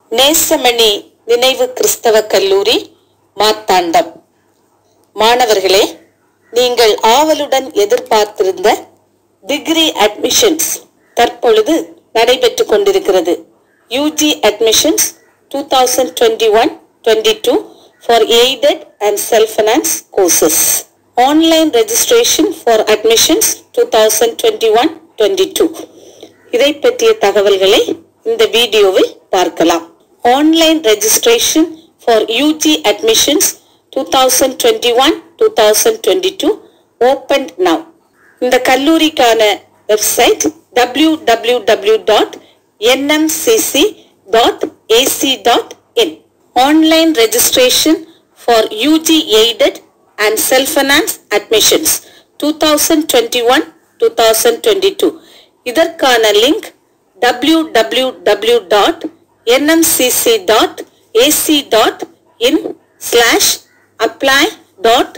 நேசமணி நினைவு கிறிஸ்தவ கல்லூரி மாத்தாண்டம் மாணவர்களே நீங்கள் ஆவலுடன் எதிர்பார்த்திருந்த டிகிரி அட்மிஷன்ஸ் தற்பொழுது நடைபெற்றுக் கொண்டிருக்கிறது UG admissions two thousand twenty one twenty two for aided and self finance courses online registration for admissions two thousand twenty one twenty two இதை பற்றிய தகவல்களை இந்த வீடியோவில் பார்க்கலாம் online registration for UG admissions two thousand twenty one two thousand twenty two open now இந்த கல்லூரிக்கான website W W W dot NMCC dot AC dot in online registration for UG aided and self finance admissions two thousand twenty one two thousand twenty two இதற்கான link W W W dot NMCC dot AC dot in slash apply dot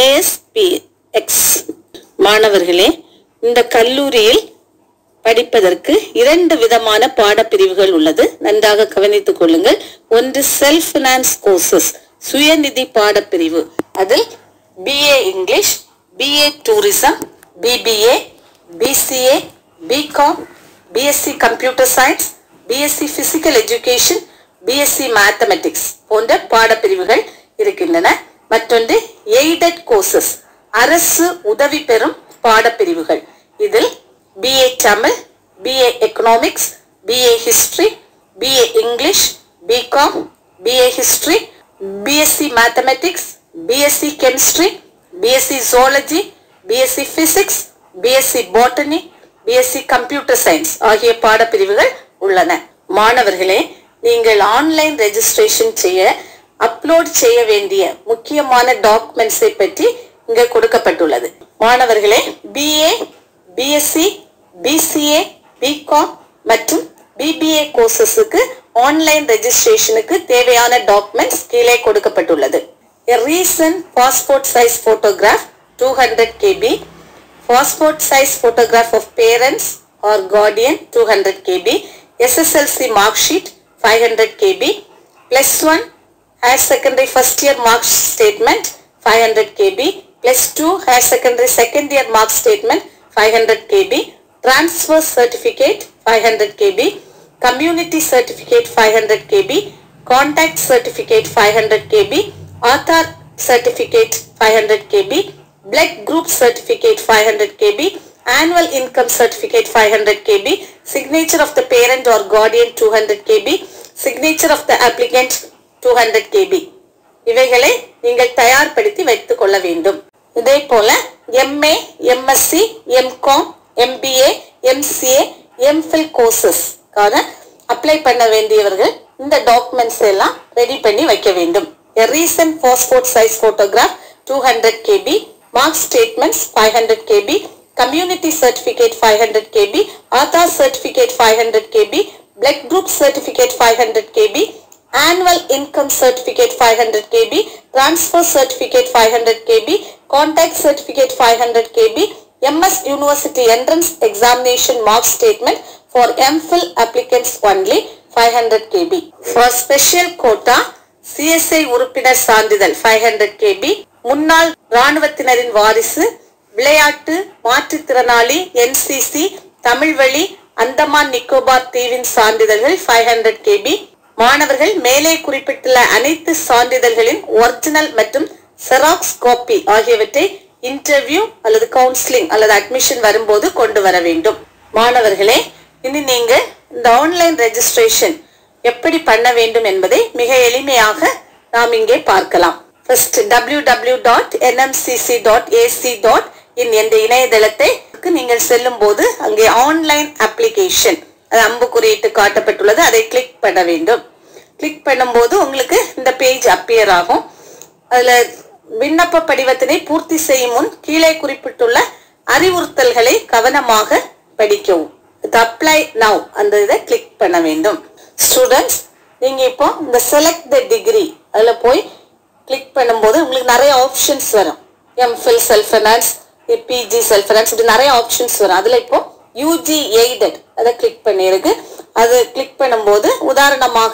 ASPX மாணவர்களே இந்த கல்லூரியில் படிப்பதற்கு இரண்டு விதமான பாடப்பிரிவுகள் உள்ளது நன்றாக கவனித்துக் கொள்ளுங்கள் ஒன்று செல்ஃப் ஃபினான்ஸ் கோர்சஸ் சுயநிதி பாடப்பிரிவு அதில் BA English BA tourism BBA BCA BCom BSc computer science BSc physical education BSc mathematics போன்ற பாடப்பிரிவுகள் இருக்கின்றன மற்றொன்று எய்டட் கோர்சஸ் அரசு உதவி பெறும் பாடப்பிரிவுகள் இதில் BA Tamil BA economics BA history BA English BCom BA history BSc mathematics BSc chemistry BSc zoology BSc physics BSc botany BSc computer science ஆகிய பாடப்பிரிவுகள் உள்ளன மாணவர்களே நீங்கள் ஆன்லைன் ரெஜிஸ்ட்ரேஷன் செய்ய அப்லோட் செய்ய வேண்டிய முக்கியமான டாக்குமெண்ட்ஸை பற்றி இங்கே கொடுக்கப்பட்டுள்ளது மாணவர்களே பிஏ பிஎஸ்சி பிசிஏ பிகாம் மற்றும் பிபிஏ கோர்சஸுக்கு ஆன்லைன் ரெஜிஸ்ட்ரேஷனுக்கு தேவையான டாக்குமெண்ட்ஸ் கீழே கொடுக்கப்பட்டுள்ளது A recent passport size photograph 200 KB, passport size photograph of parents or guardian 200 KB, SSLC mark sheet 500 KB, plus 1 higher secondary first year mark statement 500 KB, plus 2 higher secondary second year mark statement 500 KB, transfer certificate 500 KB, community certificate 500 KB, contact certificate 500 KB, Aadhaar certificate 500 KB, blood group certificate 500 KB, annual income certificate 500 KB, signature of the parent or guardian 200 KB, signature of the applicant 200 KB. இவைகளை நீங்கள் தயார்படுத்தி வைத்துக் கொள்ள வேண்டும் இதே போல MA MSc MCom MBA MCA MPhil கோர்சஸ்க்கான apply பண்ண வேண்டியவர்கள் இந்த டாக்குமெண்ட்ஸ் எல்லாம் ரெடி பண்ணி வைக்க வேண்டும் A recent passport size photograph 200 KB, mark statements 500 KB, community certificate 500 KB, Aadhaar certificate 500 KB, blood group certificate 500 KB, annual income certificate 500 KB, transfer certificate 500 KB, contact certificate 500 KB, MS University entrance examination mark statement for MPhil applicants only 500 KB. For special quota, CSI உறுப்பினர் சான்றிதழ் five hundred KP முன்னாள் இராணுவத்தினரின் வாரிசு விளையாட்டு மாற்றுத்திறனாளி NCC தமிழ்வழி Andaman Nicobar தீவின் சான்றிதழ்கள் five hundred KP மாணவர்கள் மேலே குறிப்பிட்டுள்ள அனைத்து சான்றிதழ்களின் ஒரிஜினல் மற்றும் செராக்ஸ் காப்பி ஆகியவற்றை இன்டர்வியூ அல்லது கவுன்சிலிங் அல்லது அட்மிஷன் வரும்போது கொண்டு வர வேண்டும் மாணவர்களே இனி நீங்க இந்த ஆன்லைன் ரெஜிஸ்ட்ரேஷன் எப்படி பண்ண வேண்டும் என்பதை மிக எளிமையாக நாம் இங்கே பார்க்கலாம் first W W dot NMCC dot AC dot in என்ற இணையதளத்தை நீங்கள் செல்லும் போது அங்கே ஆன்லைன் அப்ளிகேஷன் அது அம்பு குறியிட்டு காட்டப்பட்டுள்ளது அதை கிளிக் பண்ண வேண்டும் கிளிக் பண்ணும்போது உங்களுக்கு இந்த பேஜ் அப்பியர் ஆகும் அதுல விண்ணப்ப படிவத்தினை பூர்த்தி செய்யும் முன் கீழே குறிப்பிட்டுள்ள அறிவுறுத்தல்களை கவனமாக படிக்கவும் அப்ளை நவ் அந்த இதை கிளிக் பண்ண வேண்டும் ஸ்டூடெண்ட்ஸ் நீங்க இப்போ இந்த செலக்ட் த டிகிரி அதுல போய் கிளிக் பண்ணும்போது உங்களுக்கு நிறைய ஆப்ஷன்ஸ் வரும் MPhil self finance PG self finance இப்படி நிறைய ஆப்ஷன்ஸ் வரும் அதுல இப்போ யூஜி எய்டட் அதை கிளிக் பண்ணியிருக்கு அது கிளிக் பண்ணும்போது உதாரணமாக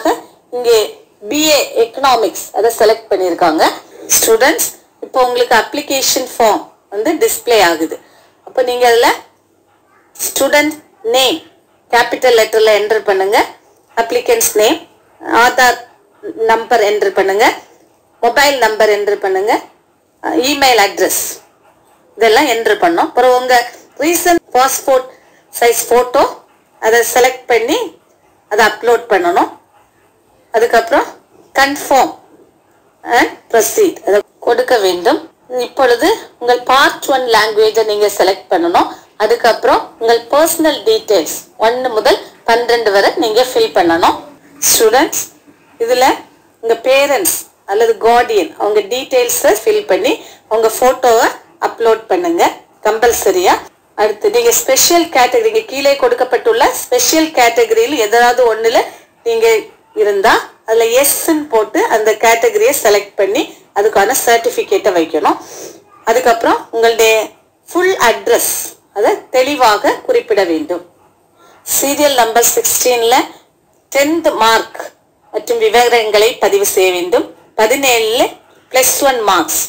இங்கே பிஏ எக்கனாமிக்ஸ் அதை செலக்ட் பண்ணியிருக்காங்க ஸ்டூடெண்ட்ஸ் இப்போ உங்களுக்கு அப்ளிகேஷன் ஃபார்ம் வந்து டிஸ்ப்ளே ஆகுது அப்போ நீங்கள் அதில் ஸ்டூடெண்ட் நேம் கேபிட்டல் லெட்டரில் என்டர் பண்ணுங்க applicant's name Aadhaar number enter பண்ணுங்க மொபைல் நம்பர் என்டர் பண்ணுங்க இமெயில் அட்ரஸ் இதெல்லாம் என்டர் பண்ணோம் அப்புறம் உங்கள் ரீசன்ட் பாஸ்போர்ட் சைஸ் ஃபோட்டோ அதை செலக்ட் பண்ணி அதை அப்லோட் பண்ணணும் அதுக்கப்புறம் கன்ஃபார்ம் அண்ட் ப்ரொசீட் அதை கொடுக்க வேண்டும் இப்பொழுது உங்கள் பார்ட் ஒன் லாங்குவேஜை நீங்கள் செலக்ட் பண்ணணும் அதுக்கப்புறம் உங்கள் பர்சனல் டீட்டெயில்ஸ் ஒன்று முதல் பன்னிரெண்டு வரை நீங்கள் ஃபில் பண்ணணும் ஸ்டூடெண்ட்ஸ் இதில் உங்கள் பேரண்ட்ஸ் அல்லது கார்டியன் அவங்க டீட்டெயில்ஸை ஃபில் பண்ணி உங்கள் ஃபோட்டோவை அப்லோட் பண்ணுங்க கம்பல்சரியா அடுத்து நீங்கள் ஸ்பெஷல் கேட்டகரி இங்கே கீழே கொடுக்கப்பட்டுள்ள ஸ்பெஷல் கேட்டகரியில் எதாவது ஒன்றில் நீங்கள் இருந்தால் அதில் எஸ்ன்னு போட்டு அந்த கேட்டகரியை செலக்ட் பண்ணி அதுக்கான சர்டிஃபிகேட்டை வைக்கணும் அதுக்கப்புறம் உங்களுடைய ஃபுல் அட்ரஸ் அதை தெளிவாக குறிப்பிட வேண்டும் சீரியல் நம்பர் சிக்ஸ்டீனில் டென்த் மார்க் மற்றும் விவரங்களை பதிவு செய்ய வேண்டும் பதினேழில் ப்ளஸ் ஒன் மார்க்ஸ்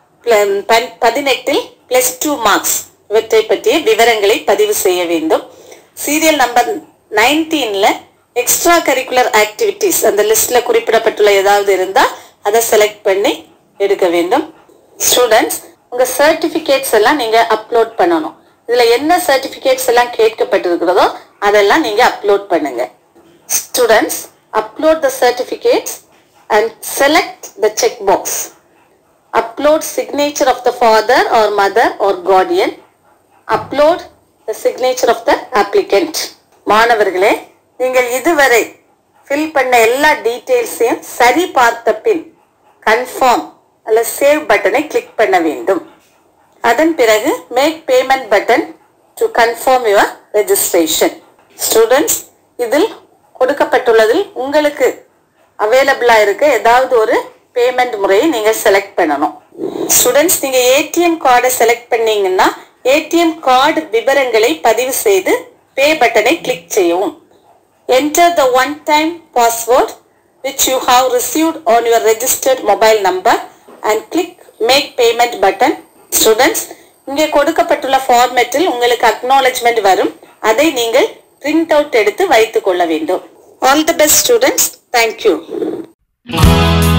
பதினெட்டில் ப்ளஸ் டூ மார்க்ஸ் இவற்றை பற்றிய விவரங்களை பதிவு செய்ய வேண்டும் சீரியல் நம்பர் நைன்டீனில் எக்ஸ்ட்ரா கரிக்குலர் ஆக்டிவிட்டீஸ் அந்த லிஸ்ட்டில் குறிப்பிடப்பட்டுள்ள ஏதாவது இருந்தால் அதை செலக்ட் பண்ணி எடுக்க வேண்டும் ஸ்டூடெண்ட்ஸ் உங்கள் சர்டிஃபிகேட்ஸ் எல்லாம் நீங்கள் அப்லோட் பண்ணணும் இதில் என்ன சர்டிஃபிகேட்ஸ் எல்லாம் கேட்கப்பட்டிருக்கிறதோ அதெல்லாம் நீங்கள் அப்லோட் பண்ணுங்க students upload the certificates and select the check box upload signature of the father or mother or guardian upload the signature of the applicant மாணவர்களே நீங்கள் இதுவரை ஃபில் பண்ண எல்லா டீட்டெயில்ஸையும் சரி பார்த்த பின் கன்ஃபார்ம் அல்ல சேவ் பட்டனை கிளிக் பண்ண வேண்டும் அதன் பிறகு make payment button to confirm your registration students இதில் கொடுக்கப்பட்டுள்ளதில் உங்களுக்கு அவைலபிளாக இருக்க ஏதாவது ஒரு பேமெண்ட் முறையை நீங்கள் செலக்ட் பண்ணணும் ஸ்டூடெண்ட்ஸ் நீங்கள் ஏடிஎம் கார்டை செலக்ட் பண்ணீங்கன்னா ஏடிஎம் கார்டு விவரங்களை பதிவு செய்து பே பட்டனை கிளிக் செய்யவும் enter the one time password which you have received on your registered mobile number and click make payment button students இங்கே கொடுக்கப்பட்டுள்ள ஃபார்மேட்டில் உங்களுக்கு அக்னாலஜ்மெண்ட் வரும் அதை நீங்கள் பிரிண்ட் அவுட் எடுத்து வைத்துக் கொள்ள வேண்டும் all the best students thank you